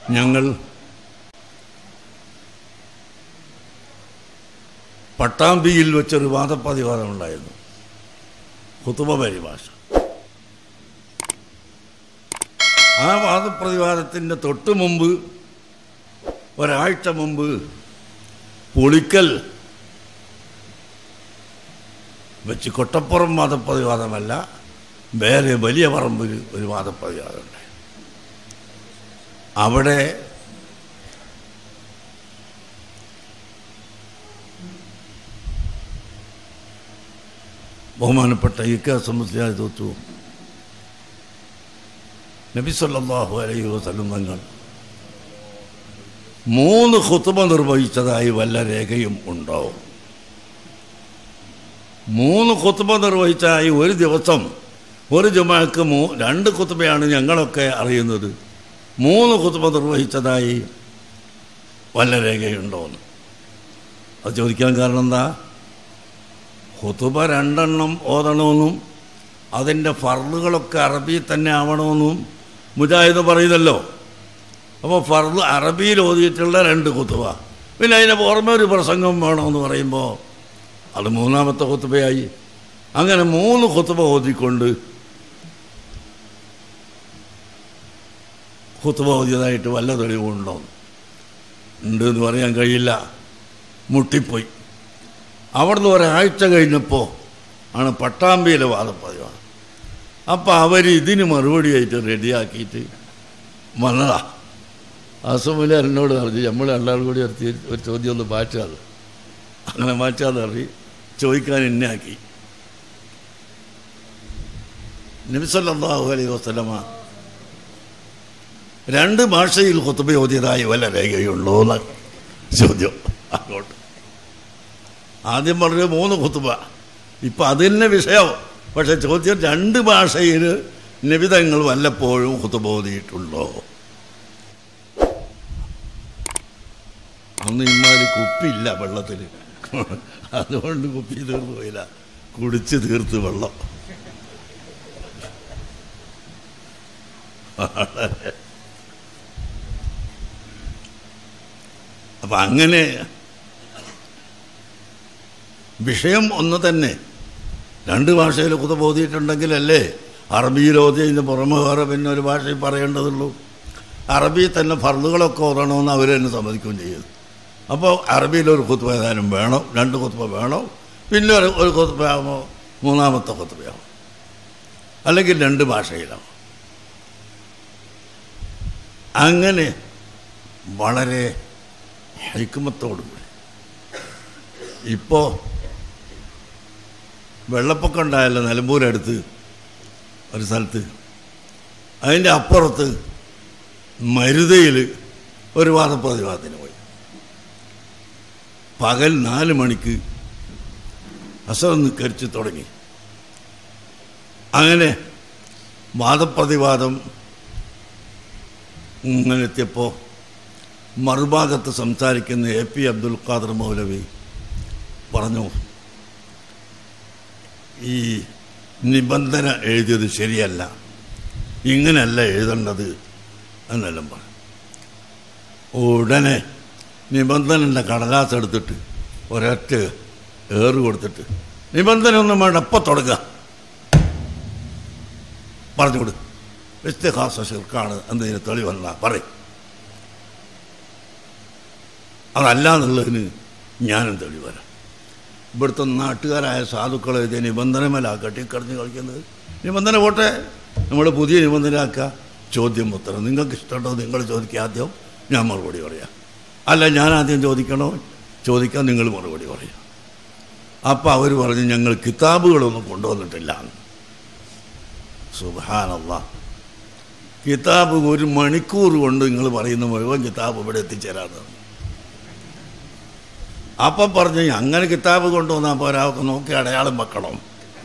ഞങ്ങൾ പട്ടാമ്പിയിൽ വെച്ചൊരു വാദപ്രതിവാദം ഉണ്ടായിരുന്നു കുത്തുബ പരിഭാഷ ആ വാദപ്രതിവാദത്തിൻ്റെ തൊട്ട് മുമ്പ് ഒരാഴ്ച മുമ്പ് പുളിക്കൽ വെച്ച് കൊട്ടപ്പുറം വാദപ്രതിവാദമല്ല വേറെ വലിയ പറമ്പിൽ ഒരു വാദപ്രതിവാദമുണ്ട് അവിടെ ബഹുമാനപ്പെട്ട ഇ കെ സമുദ്രായ തോത്തു നബി സല്ലല്ലാഹു അലൈഹി വസല്ലം തങ്ങൾ മൂന്ന് ഖുത്ബ നിർവഹിച്ചതായി വല്ല രേഖയും ഉണ്ടോ മൂന്ന് ഖുത്ബ നിർവഹിച്ചതായി ഒരു ദിവസം ഒരു ജുമാക്ക് മൂ രണ്ട് ഖുത്ബയാണ് ഞങ്ങളൊക്കെ അറിയുന്നത് മൂന്ന് ഖുത്ബ നിർവഹിച്ചതായി വല്ല രേഖയുണ്ടോ എന്ന് അത് ചോദിക്കാൻ കാരണം എന്താ ഖുതുബ രണ്ടെണ്ണം ഓതണമെന്നും അതിൻ്റെ ഫർളുകളൊക്കെ അറബി തന്നെ ആവണമെന്നും മുജാഹിദ് പറയുന്നല്ലോ അപ്പോൾ ഫർള് അറബിയിൽ ഓതിയിട്ടുള്ള രണ്ട് കുത്തുബ പിന്നെ അതിന് പുറമെ ഒരു പ്രസംഗം വേണമെന്ന് പറയുമ്പോൾ അത് മൂന്നാമത്തെ കുത്തുബയായി അങ്ങനെ മൂന്ന് കുത്തുബ ഓതിക്കൊണ്ട് കുത്തുബ ഓതിയതായിട്ട് വല്ല തെളിവുണ്ടോ ഉണ്ട് എന്ന് പറയാൻ കഴിയില്ല മുട്ടിപ്പോയി അവിടുന്ന് ഒരാഴ്ച കഴിഞ്ഞപ്പോൾ ആണ് പട്ടാമ്പിയിലെ വാദപ്പതിവാണ് അപ്പോൾ അവർ ഇതിന് മറുപടിയായിട്ട് റെഡിയാക്കിയിട്ട് വന്നതാ അസമിലെ എന്നോട് പറഞ്ഞു നമ്മൾ രണ്ടാളും കൂടി ഒരു തീ- ഒരു ചോദ്യം ഒന്ന് മാറ്റാതെ അങ്ങനെ മാറ്റാതെ അറിയി ചോദിക്കാൻ എന്നെയാക്കി നബിസല്ലാഹു അലൈഹി വസ്ലമ രണ്ട് ഭാഷയിൽ കുത്തുബ ഓതിയതായി വല്ല രേഖയുള്ളൂ എന്ന് ചോദ്യം അങ്ങോട്ട് ആദ്യം പറഞ്ഞത് മൂന്ന് കുത്തുബ ഇപ്പം അത് തന്നെ വിഷയം പക്ഷെ ചോദ്യം രണ്ട് ഭാഷയിൽ നിബിതങ്ങൾ വല്ലപ്പോഴും കുത്തുബ ഓതിയിട്ടുണ്ടോ അന്ന് ഇമാതിരി കുപ്പിയില്ല വെള്ളത്തിൽ അതുകൊണ്ട് കുപ്പി തീർന്നു പോയില്ല കുടിച്ച് തീർത്ത് വെള്ളം അപ്പം അങ്ങനെ വിഷയം ഒന്ന് തന്നെ രണ്ട് ഭാഷയിൽ കുത ബോധിയിട്ടുണ്ടെങ്കിലല്ലേ അറബിയിൽ ഓതിയതിന് പുറമെ വേറെ പിന്നെ ഒരു ഭാഷയിൽ പറയേണ്ടതുള്ളൂ അറബിയിൽ തന്നെ ഫർദുകളൊക്കെ ഓതണമെന്ന് അവർ തന്നെ സമ്മതിക്കുകയും ചെയ്യുന്നു അപ്പോൾ അറബിയിൽ ഒരു കുത്തുബ ഏതായാലും വേണം രണ്ട് കുത്തുബ വേണം പിന്നെ ഒരു ഒരു കുത്തുബയാകുമ്പോൾ മൂന്നാമത്തെ കുത്തുബയാവും അല്ലെങ്കിൽ രണ്ട് ഭാഷയിലാവും അങ്ങനെ വളരെ ഹൈക്കുമത്തോടുകൂടി ഇപ്പോൾ വെള്ളപ്പൊക്കം ഉണ്ടായല്ലോ നിലമ്പൂരടുത്ത് ഒരു സ്ഥലത്ത് അതിൻ്റെ അപ്പുറത്ത് മരുതയിൽ ഒരു വാദപ്രതിവാദത്തിന് പോയി പകൽ നാല് മണിക്ക് അസർ നിക്കരിച്ച് തുടങ്ങി അങ്ങനെ വാദപ്രതിവാദം ഇങ്ങനെ എത്തിയപ്പോൾ മറുഭാഗത്ത് സംസാരിക്കുന്ന എ പി അബ്ദുൽ ഖാദർ മൗലവി പറഞ്ഞു ഈ നിബന്ധന എഴുതിയത് ശരിയല്ല ഇങ്ങനെയല്ല എഴുതേണ്ടത് എന്നെല്ലാം പറഞ്ഞു ഉടനെ നിബന്ധനൻ്റെ കടലാസ് എടുത്തിട്ട് ഒരൊറ്റ ഏറ് കൊടുത്തിട്ട് നിബന്ധന ഒന്നും വേണ്ട അപ്പം തുടങ്ങുക പറഞ്ഞു കൊടു വ്യത്യഹാസ ശിർക്കാണ് എന്നതിന് തെളിവെന്നാ പറയും അതല്ല എന്നുള്ളതിന് ഞാനും തെളിവ് വരാം ഇവിടുത്തെ നാട്ടുകാരായ സാധുക്കൾ എഴുതിയ നിബന്ധനമല്ല കെട്ടിക്കടഞ്ഞ് കളിക്കുന്നത് നിബന്ധന പോട്ടെ നമ്മൾ പുതിയ നിബന്ധനയാക്കുക ചോദ്യം ഉത്തരം നിങ്ങൾക്ക് ഇഷ്ടമുണ്ടോ നിങ്ങൾ ചോദിക്കുക ആദ്യം ഞാൻ മറുപടി പറയാം അല്ല ഞാൻ ആദ്യം ചോദിക്കണോ ചോദിക്കാൻ നിങ്ങൾ മറുപടി പറയാം അപ്പം അവർ പറഞ്ഞു ഞങ്ങൾ കിതാബുകളൊന്നും കൊണ്ടുവന്നിട്ടില്ല സുബാനല്ല കിതാബ് ഒരു മണിക്കൂർ കൊണ്ട് നിങ്ങൾ പറയുന്ന മുഴുവൻ കിതാബ് ഇവിടെ എത്തിച്ചേരാന്ന് അപ്പം പറഞ്ഞു അങ്ങനെ കിതാബ് കൊണ്ടുവന്നാൽ പോരാ ഒക്കെ നോക്കി അടയാളം വെക്കണം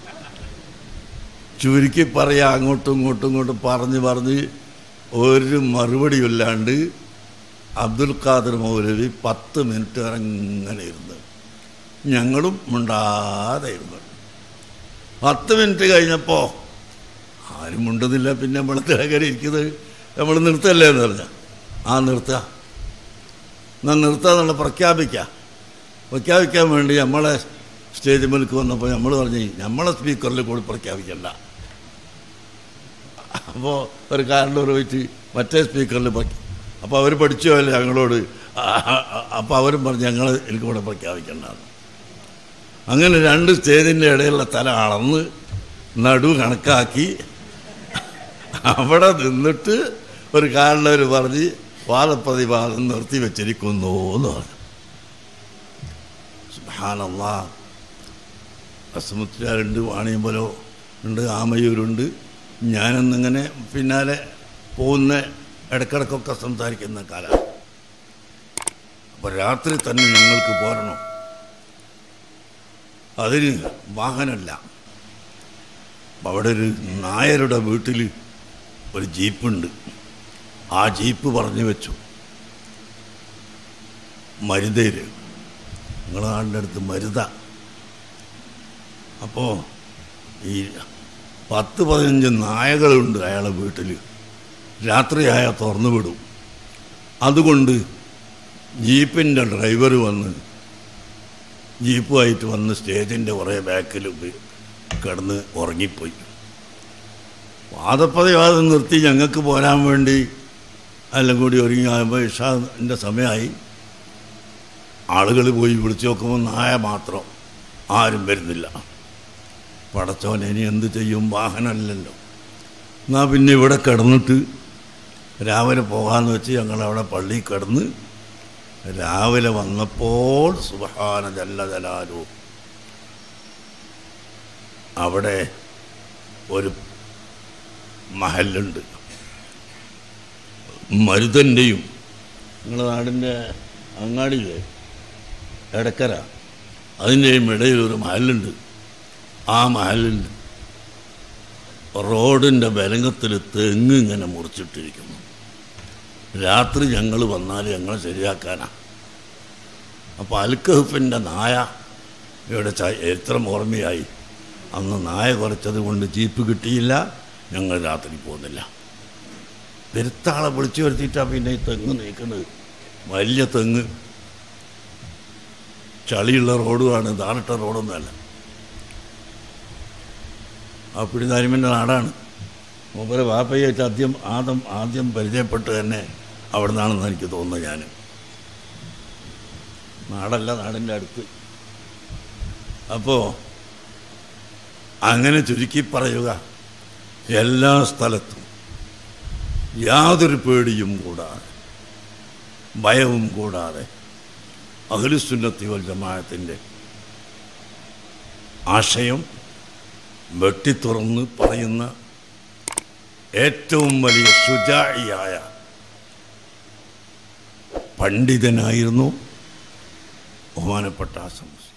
ചുരുക്കി പറയാ അങ്ങോട്ടും ഇങ്ങോട്ടും ഇങ്ങോട്ടും പറഞ്ഞ് പറഞ്ഞ് ഒരു മറുപടിയില്ലാണ്ട് അബ്ദുൽ ഖാദർ മൗലവി പത്ത് മിനിറ്റ് അങ്ങനെ ഇരുന്ന് ഞങ്ങളും മിണ്ടാതെ ഇരുന്നു പത്ത് മിനിറ്റ് കഴിഞ്ഞപ്പോൾ ആരും മിണ്ടുന്നില്ല പിന്നെ നമ്മൾ തിളകരി ഇരിക്കുന്നത് നമ്മൾ നിർത്തല്ലേ എന്ന് പറഞ്ഞ ആ നിർത്തുക എന്നാൽ നിർത്തുക എന്നുള്ള പ്രഖ്യാപിക്കുക പ്രഖ്യാപിക്കാൻ വേണ്ടി നമ്മളെ സ്റ്റേജ് മേലേക്ക് വന്നപ്പോൾ നമ്മൾ പറഞ്ഞു നമ്മളെ സ്പീക്കറിൽ കൂടി പ്രഖ്യാപിക്കണ്ട അപ്പോൾ ഒരു കാരണവർ പോയിട്ട് മറ്റേ സ്പീക്കറിൽ അപ്പോൾ അവർ പഠിച്ചു പോയല്ലേ ഞങ്ങളോട് അപ്പോൾ അവരും പറഞ്ഞു ഞങ്ങൾ എനിക്ക് കൂടെ പ്രഖ്യാപിക്കേണ്ടതാണ് അങ്ങനെ രണ്ട് സ്റ്റേജിൻ്റെ ഇടയിലുള്ള തല അളന്ന് നടു കണക്കാക്കി അവിടെ നിന്നിട്ട് ഒരു കാരണവർ പറഞ്ഞ് വാദപ്രതിവാദം നിർത്തി വെച്ചിരിക്കുന്നു എന്ന് പറഞ്ഞു സുഹാനല്ലാ അസമുദ്രാരുണ്ട് വാണിയമ്പലോ ഉണ്ട് ആമയൂരുണ്ട് ഞാനെന്നിങ്ങനെ പിന്നാലെ പോകുന്ന ഇടക്കിടക്കൊക്കെ സംസാരിക്കുന്ന കാലം അപ്പോൾ രാത്രി തന്നെ ഞങ്ങൾക്ക് പോരണം അതിന് വാഹനമല്ല അപ്പം അവിടെ ഒരു നായരുടെ വീട്ടിൽ ഒരു ജീപ്പുണ്ട് ആ ജീപ്പ് പറഞ്ഞു വെച്ചു മരുതേര് നിങ്ങളുടെ നാടിൻ്റെ അടുത്ത് മരുത അപ്പോൾ ഈ പത്ത് പതിനഞ്ച് നായകളുണ്ട് അയാളെ വീട്ടിൽ രാത്രിയായാൽ തുറന്നു വിടും അതുകൊണ്ട് ജീപ്പിൻ്റെ ഡ്രൈവർ വന്ന് ജീപ്പുമായിട്ട് വന്ന് സ്റ്റേജിൻ്റെ കുറേ ബാക്കിൽ കിടന്ന് ഉറങ്ങിപ്പോയി വാദപ്രതിവാദം നിർത്തി ഞങ്ങൾക്ക് പോരാൻ വേണ്ടി എല്ലാം കൂടി ഒരുങ്ങിയാകുമ്പോൾ ഇഷാൻ്റെ സമയമായി ആളുകൾ പോയി വിളിച്ചു നോക്കുമ്പോൾ നായ മാത്രം ആരും വരുന്നില്ല പടച്ചവൻ ഇനി എന്ത് ചെയ്യും വാഹനമല്ലല്ലോ എന്നാൽ പിന്നെ ഇവിടെ കിടന്നിട്ട് രാവിലെ പോകാമെന്ന് വെച്ച് ഞങ്ങളവിടെ പള്ളിയിൽ കിടന്ന് രാവിലെ വന്നപ്പോൾ സുബഹാന ജല്ല ജലാലു അവിടെ ഒരു മഹലുണ്ട് മരുതൻ്റെയും നിങ്ങളുടെ നാടിൻ്റെ അങ്ങാടിയിലെ എടക്കര അതിൻ്റെയും ഇടയിൽ ഒരു മഹലുണ്ട് ആ മഹലിൽ റോഡിൻ്റെ ബലങ്ങത്തിൽ തെങ്ങ് ഇങ്ങനെ മുറിച്ചിട്ടിരിക്കുന്നു രാത്രി ഞങ്ങൾ വന്നാൽ ഞങ്ങൾ ശരിയാക്കാനാ അപ്പോൾ അൽക്കഹഫിൻ്റെ നായ ഇവിടെ ചരിത്രം ഓർമ്മയായി അന്ന് നായ കുറച്ചത് കൊണ്ട് ജീപ്പ് കിട്ടിയില്ല ഞങ്ങൾ രാത്രി പോകുന്നില്ല പെരുത്താളെ വിളിച്ചു വരുത്തിയിട്ടാണ് പിന്നെ ഈ തെങ്ങ് നീക്കുന്നത് വലിയ തെങ്ങ് ചളിയുള്ള റോഡുമാണ് ദാറിട്ട റോഡൊന്നുമല്ല ആ പിടിതാരിമൻ്റെ നാടാണ് മൂപ്പരെ വാപ്പയായിട്ട് ആദ്യം ആദ്യം ആദ്യം പരിചയപ്പെട്ട് തന്നെ അവിടെ നിന്നാണെന്ന് എനിക്ക് തോന്നുന്നത് ഞാൻ നാടല്ല നാടിൻ്റെ അടുത്ത് അപ്പോൾ അങ്ങനെ ചുരുക്കി പറയുക എല്ലാ സ്ഥലത്തും യാതൊരു പേടിയും കൂടാതെ ഭയവും കൂടാതെ അഖിലുസുന്നത്തി വൽ ജമാഅത്തിൻ്റെ ആശയം വെട്ടിത്തുറന്ന് പറയുന്ന ഏറ്റവും വലിയ ശുചായിയായ പണ്ഡിതനായിരുന്നു ബഹുമാനപ്പെട്ട ആസംസ്